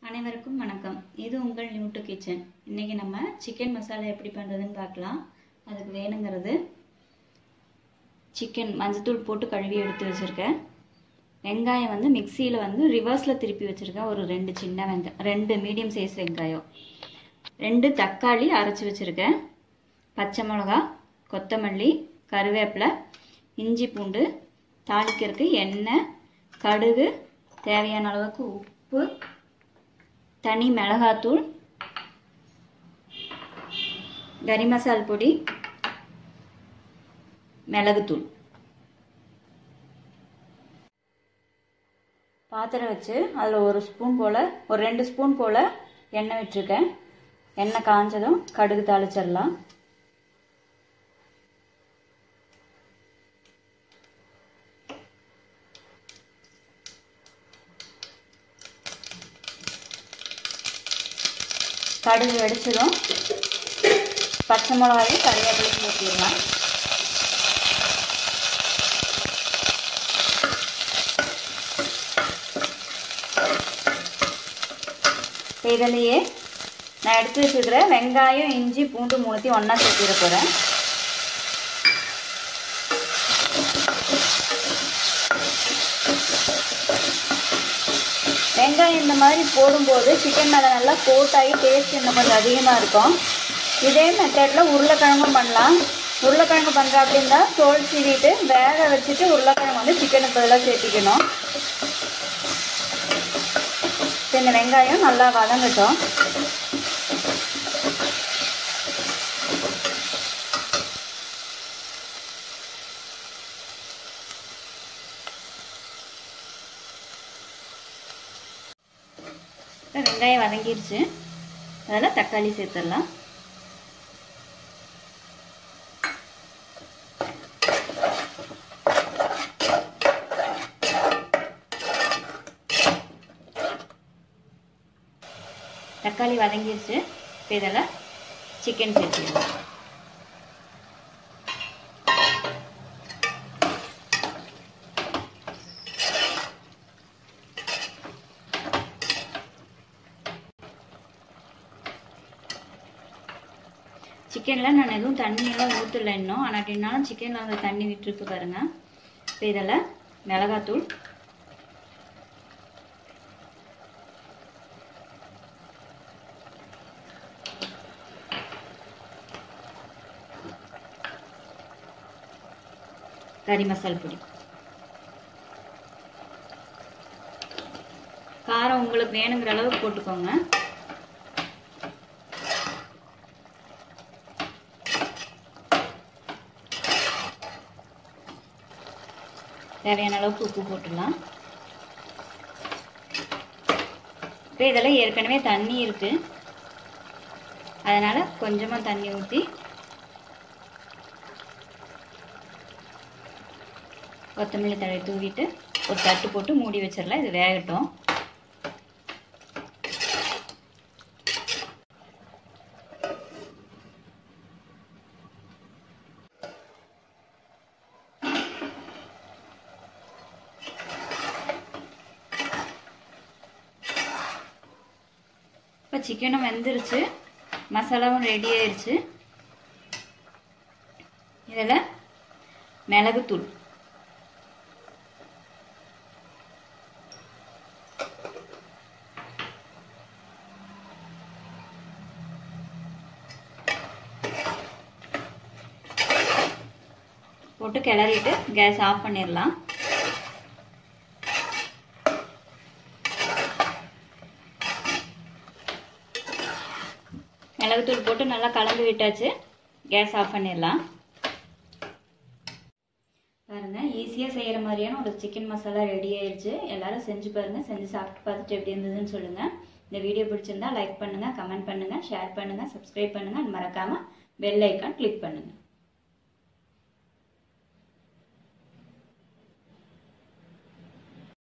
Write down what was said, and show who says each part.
Speaker 1: அனைவருக்கும் வணக்கம் இது உங்கள் நியூ டு கிச்சன் இன்றைக்கி நம்ம சிக்கன் மசாலா எப்படி பண்ணுறதுன்னு பார்க்கலாம் அதுக்கு வேணுங்கிறது சிக்கன் மஞ்சத்தூள் போட்டு கழுவி எடுத்து வச்சுருக்கேன் வெங்காயம் வந்து மிக்சியில் வந்து ரிவர்ஸில் திருப்பி வச்சுருக்கேன் ஒரு ரெண்டு சின்ன வெங்காயம் ரெண்டு மீடியம் சைஸ் வெங்காயம் ரெண்டு தக்காளி அரைச்சி வச்சுருக்கேன் பச்சை மிளகா கொத்தமல்லி கருவேப்பிலை இஞ்சி பூண்டு தாளிக்கிறதுக்கு எண்ணெய் கடுகு தேவையான அளவுக்கு உப்பு தனி மிளகாத்தூள் கரி மசால் பொடி மிளகுத்தூள் பாத்திரம் வச்சு அதில் ஒரு ஸ்பூன் போல் ஒரு ரெண்டு ஸ்பூன் போல் எண்ணெய் விட்டுருக்கேன் எண்ணெய் காஞ்சதும் கடுகு தாளிச்சிடலாம் கடுகு வெடிச்சதும் பச்சை மிளகாயும் கருவேப்பிலையும் ஊற்றிடலாம் இதுலேயே நான் எடுத்து வச்சுக்கிற வெங்காயம் இஞ்சி பூண்டு மூணுத்தையும் ஒன்றா சேர்த்திட போகிறேன் வெங்காயம் இந்த மாதிரி போடும்போது சிக்கன் மேலே நல்லா கோட்டாகி டேஸ்ட் இன்னும் கொஞ்சம் அதிகமாக இருக்கும் இதே மெத்தடில் உருளைக்கிழங்கும் பண்ணலாம் உருளைக்கிழங்கு பண்ணுற அப்படின்னா தோல் சீவிட்டு வேக வச்சுட்டு உருளைக்கிழங்கு வந்து சிக்கனுக்கு பதிலாக சேர்த்திக்கணும் இந்த வெங்காயம் நல்லா வதங்கட்டும் வெங்காயம் வதங்கிருச்சு அதில் தக்காளி சேர்த்துடலாம் தக்காளி வதங்கிருச்சு இப்போ இதில் சிக்கன் சேர்த்துக்கலாம் சிக்கனில் நான் எதுவும் தண்ணியெல்லாம் ஊற்றல இன்னும் ஆனால் அப்படின்னாலும் சிக்கனில் அந்த தண்ணி விட்டுருக்கு பாருங்கள் இப்போ இதில் மிளகாத்தூள் கறி மசால் பொடி காரம் உங்களுக்கு வேணுங்கிற அளவுக்கு போட்டுக்கோங்க தேவையான அளவுக்கு உப்பு போட்டுடலாம் இப்போ இதெல்லாம் ஏற்கனவே தண்ணி இருக்குது அதனால் கொஞ்சமாக தண்ணி ஊற்றி கொத்தமல்லி தழை தூவிட்டு ஒரு தட்டு போட்டு மூடி வச்சிடலாம் இது வேகட்டும் இப்போ சிக்கனும் வெந்துருச்சு மசாலாவும் ரெடி ஆயிடுச்சு இதில் மிளகுத்தூள் போட்டு கிளறிட்டு கேஸ் ஆஃப் பண்ணிடலாம் மிளகுத்தூள் போட்டு நல்லா கலந்து விட்டாச்சு கேஸ் ஆஃப் பண்ணிடலாம் பாருங்கள் ஈஸியாக செய்கிற மாதிரியான ஒரு சிக்கன் மசாலா ரெடி ஆயிடுச்சு எல்லாரும் செஞ்சு பாருங்கள் செஞ்சு சாப்பிட்டு பார்த்துட்டு எப்படி இருந்ததுன்னு சொல்லுங்கள் இந்த வீடியோ பிடிச்சிருந்தா லைக் பண்ணுங்கள் கமெண்ட் பண்ணுங்கள் ஷேர் பண்ணுங்கள் சப்ஸ்கிரைப் பண்ணுங்கள் மறக்காமல் பெல் ஐக்கான் கிளிக் பண்ணுங்கள்